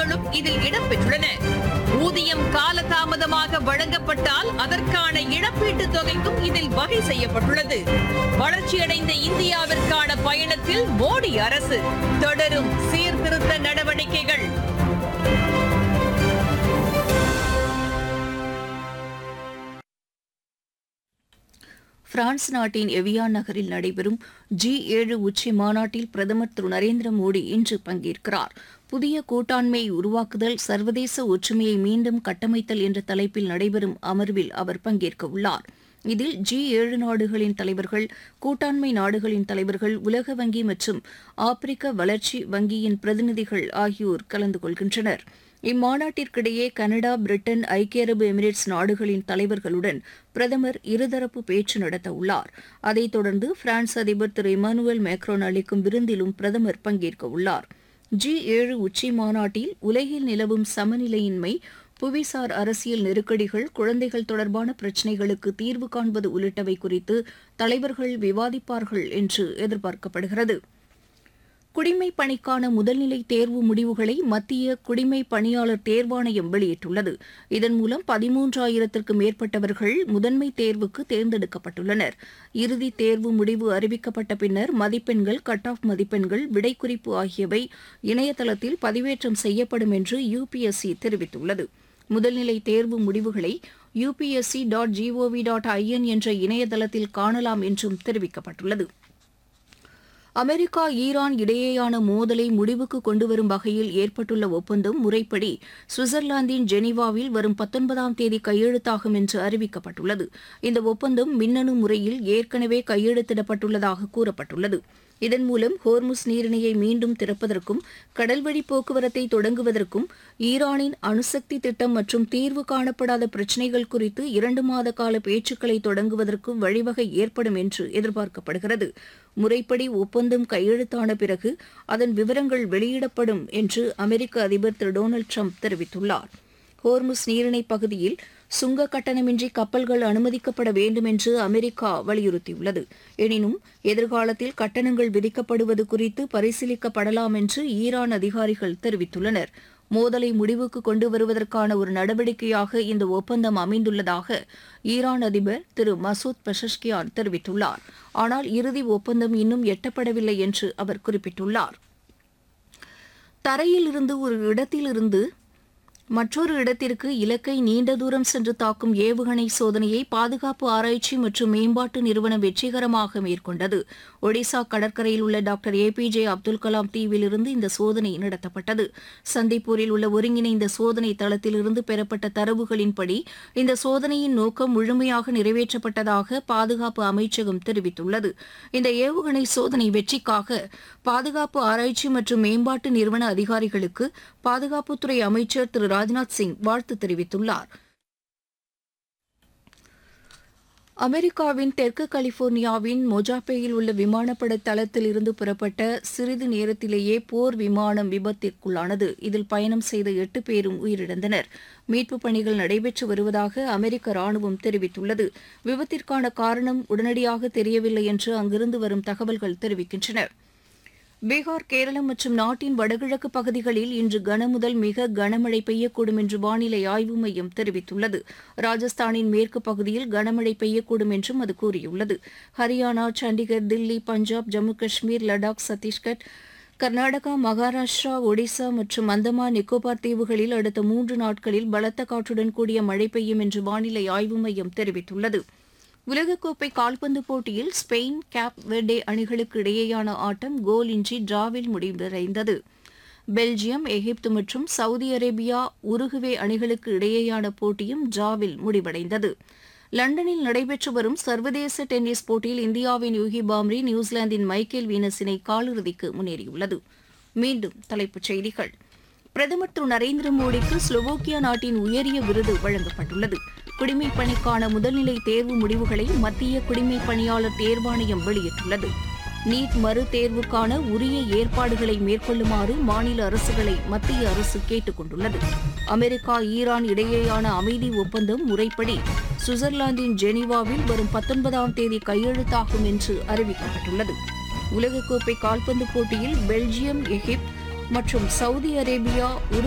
திட்டங்களும் இதில் இடம்பெற்றுள்ளன ஊதியம் காலதாமதமாக வழங்கப்பட்டால் அதற்கான இழப்பீட்டுத் தொகைக்கும் இதில் வகை செய்யப்பட்டுள்ளது வளர்ச்சியடைந்த இந்தியாவிற்கான பயணத்தில் மோடி அரசு தொடரும் சீர்திருத்த நடவடிக்கைகள் பிரான்ஸ் நாட்டின் எவியான் நகரில் நடைபெறும் ஜி ஏழு உச்சி மாநாட்டில் பிரதமர் திரு நரேந்திர மோடி இன்று பங்கேற்கிறார் புதிய கூட்டாண்மையை உருவாக்குதல் சர்வதேச ஒற்றுமையை மீண்டும் கட்டமைத்தல் என்ற தலைப்பில் நடைபெறும் அமர்வில் அவர் பங்கேற்க உள்ளார் இதில் ஜி ஏழு நாடுகளின் தலைவர்கள் கூட்டாண்மை நாடுகளின் தலைவர்கள் உலக வங்கி மற்றும் ஆப்பிரிக்க வளர்ச்சி வங்கியின் பிரதிநிதிகள் ஆகியோர் கலந்து கொள்கின்றனர் இம்மாநாட்டிற்கிடையே கனடா பிரிட்டன் ஐக்கிய அரபு எமிரேட்ஸ் நாடுகளின் தலைவர்களுடன் பிரதமர் இருதரப்பு பேச்சு நடத்த உள்ளார் அதைத் தொடர்ந்து பிரான்ஸ் அதிபர் திரு இமானுவேல் மேக்ரோன் அளிக்கும் விருந்திலும் பிரதமர் பங்கேற்க உள்ளார் ஜி ஏழு உச்சி மாநாட்டில் உலகில் நிலவும் சமநிலையின்மை புவிசார் அரசியல் நெருக்கடிகள் குழந்தைகள் தொடர்பான பிரச்சினைகளுக்கு தீர்வு காண்பது உள்ளிட்டவை குறித்து தலைவர்கள் விவாதிப்பார்கள் என்று எதிர்பார்க்கப்படுகிறது குடிமை பணிக்கான முதல்நிலை தேர்வு முடிவுகளை மத்திய குடிமை பணியாளர் தேர்வாணையம் வெளியிட்டுள்ளது இதன் மூலம் பதிமூன்றாயிரத்திற்கும் மேற்பட்டவர்கள் முதன்மை தேர்வுக்கு தேர்ந்தெடுக்கப்பட்டுள்ளனர் இறுதி தேர்வு முடிவு அறிவிக்கப்பட்ட பின்னர் மதிப்பெண்கள் கட் ஆஃப் மதிப்பெண்கள் விடைக்குறிப்பு ஆகியவை இணையதளத்தில் பதிவேற்றம் செய்யப்படும் என்று யுபிஎஸ்சி தெரிவித்துள்ளது முதல்நிலை தேர்வு முடிவுகளை UPSC dot GOV dot IN என்ற இணையதளத்தில் காணலாம் என்றும் தெரிவிக்கப்பட்டுள்ளது அமெரிக்கா ஈரான் இடையேயான மோதலை முடிவுக்கு கொண்டுவரும் வகையில் ஏற்பட்டுள்ள ஒப்பந்தம் முறைப்படி சுவிட்சர்லாந்தின் ஜெனீவாவில் வரும் பத்தொன்பதாம் தேதி கையெழுத்தாகும் என்று அறிவிக்கப்பட்டுள்ளது இந்த ஒப்பந்தம் மின்னணு முறையில் ஏற்கனவே கையெழுத்திடப்பட்டுள்ளதாக கூறப்பட்டுள்ளது இதன் மூலம் ஹோர்முஸ் நீரிணையை மீண்டும் திறப்பதற்கும் கடல்வழி போக்குவரத்தை தொடங்குவதற்கும் ஈரானின் அணுசக்தி திட்டம் மற்றும் தீர்வு காணப்படாத பிரச்சினைகள் குறித்து இரண்டு மாத கால பேச்சுக்களை தொடங்குவதற்கும் வழிவகை ஏற்படும் என்று எதிர்பார்க்கப்படுகிறது முறைப்படி ஒப்பந்தம் கையெழுத்தான பிறகு அதன் விவரங்கள் வெளியிடப்படும் என்று அமெரிக்க அதிபர் திரு டொனால்டு ட்ரம்ப் தெரிவித்துள்ளார் ஹோர்முஸ் நீரிணை பகுதியில் சுங்க கட்டணமின்றி கப்பல்கள் அனுமதிக்கப்பட வேண்டும் என்று அமெரிக்கா வலியுறுத்தியுள்ளது எனினும் எதிர்காலத்தில் கட்டணங்கள் விதிக்கப்படுவது குறித்து பரிசீலிக்கப்படலாம் என்று ஈரான் அதிகாரிகள் தெரிவித்துள்ளனர் மோதலை முடிவுக்கு கொண்டு வருவதற்கான ஒரு நடவடிக்கையாக இந்த ஒப்பந்தம் அமைந்துள்ளதாக ஈரான் அதிபர் திரு மசூத் பெஷஷ்கியான் தெரிவித்துள்ளார் ஆனால் இறுதி ஒப்பந்தம் இன்னும் எட்டப்படவில்லை என்று அவர் குறிப்பிட்டுள்ளார் தரையில் இருந்து ஒரு இடத்திலிருந்து மற்றொரு இடத்திற்கு இலக்கை நீண்ட தூரம் சென்று தாக்கும் ஏவுகணை சோதனையை பாதுகாப்பு ஆராய்ச்சி மற்றும் மேம்பாட்டு நிறுவனம் வெற்றிகரமாக மேற்கொண்டது ஒடிசா கடற்கரையில் உள்ள doctor A P J Abdul Kalam தீவிலிருந்து இந்த சோதனை நடத்தப்பட்டது சந்திப்பூரில் உள்ள ஒருங்கிணைந்த சோதனை தளத்திலிருந்து பெறப்பட்ட தரவுகளின்படி இந்த சோதனையின் நோக்கம் முழுமையாக நிறைவேற்றப்பட்டதாக பாதுகாப்பு அமைச்சகம் தெரிவித்துள்ளது இந்த ஏவுகணை சோதனை வெற்றிக்காக பாதுகாப்பு ஆராய்ச்சி மற்றும் மேம்பாட்டு நிறுவன அதிகாரிகளுக்கு பாதுகாப்புத்துறை அமைச்சர் திரு ராஜ்நாத் சிங் வாழ்த்து தெரிவித்துள்ளார் அமெரிக்காவின் தெற்கு கலிபோர்னியாவின் மொஜாப்பேயில் உள்ள விமானப்படை தளத்தில் இருந்து புறப்பட்ட சிறிது நேரத்திலேயே போர் விமானம் விபத்திற்குள்ளானது இதில் பயணம் செய்த எட்டு பேரும் உயிரிழந்தனர் மீட்புப் பணிகள் நடைபெற்று வருவதாக அமெரிக்க ராணுவம் தெரிவித்துள்ளது விபத்திற்கான காரணம் உடனடியாக தெரியவில்லை என்று அங்கிருந்து வரும் தகவல்கள் தெரிவிக்கின்றன பீகார் கேரளம் மற்றும் நாட்டின் வடகிழக்கு பகுதிகளில் இன்று கனமுதல் மிக கனமழை பெய்யக்கூடும் என்று வானிலை ஆய்வு மையம் தெரிவித்துள்ளது ராஜஸ்தானின் மேற்கு பகுதியில் கனமழை பெய்யக்கூடும் என்றும் அது கூறியுள்ளது ஹரியானா சண்டிகர் தில்லி பஞ்சாப் ஜம்மு காஷ்மீர் லடாக் சத்தீஸ்கர் கர்நாடகா மகாராஷ்டிரா ஒடிசா மற்றும் அந்தமான் நிக்கோபார் தீவுகளில் அடுத்த மூன்று நாட்களில் பலத்த காற்றுடன் கூடிய மழை பெய்யும் என்று வானிலை ஆய்வு மையம் தெரிவித்துள்ளது உலகக்கோப்பை கால்பந்து போட்டியில் ஸ்பெயின் கேப் வெர்டே அணிகளுக்கு இடையேயான ஆட்டம் கோல் இன்றி டிராவில் முடிவடைந்தது பெல்ஜியம் எகிப்து மற்றும் சவுதி அரேபியா உருகுவே அணிகளுக்கு இடையேயான போட்டியும் டிராவில் முடிவடைந்தது லண்டனில் நடைபெற்று வரும் சர்வதேச டென்னிஸ் போட்டியில் இந்தியாவின் யூகி பாம்ரி நியூசிலாந்தின் மைக்கேல் வீனஸினை காலிறுதிக்கு முன்னேறியுள்ளது மீண்டும் தலைப்புச் செய்திகள் பிரதமர் திரு நரேந்திர மோடிக்கு ஸ்லோவோக்கியா நாட்டின் உயரிய விருது வழங்கப்பட்டுள்ளது குடிமைப் பணிக்கான முதல்நிலை தேர்வு முடிவுகளை மத்திய குடிமைப் பணியாளர் தேர்வாணையம் வெளியிட்டுள்ளது நீட் மறு தேர்வுக்கான உரிய ஏற்பாடுகளை மேற்கொள்ளுமாறு மாநில அரசுகளை மத்திய அரசு கேட்டுக் கொண்டுள்ளது அமெரிக்கா ஈரான் இடையேயான அமைதி ஒப்பந்தம் முறைப்படி சுவிட்சர்லாந்தின் ஜெனீவாவில் வரும் பத்தொன்பதாம் தேதி கையெழுத்தாகும் என்று அறிவிக்கப்பட்டுள்ளது உலகக்கோப்பை கால்பந்து போட்டியில் பெல்ஜியம் எகிப்து மற்றும் சவுதி அரேபியா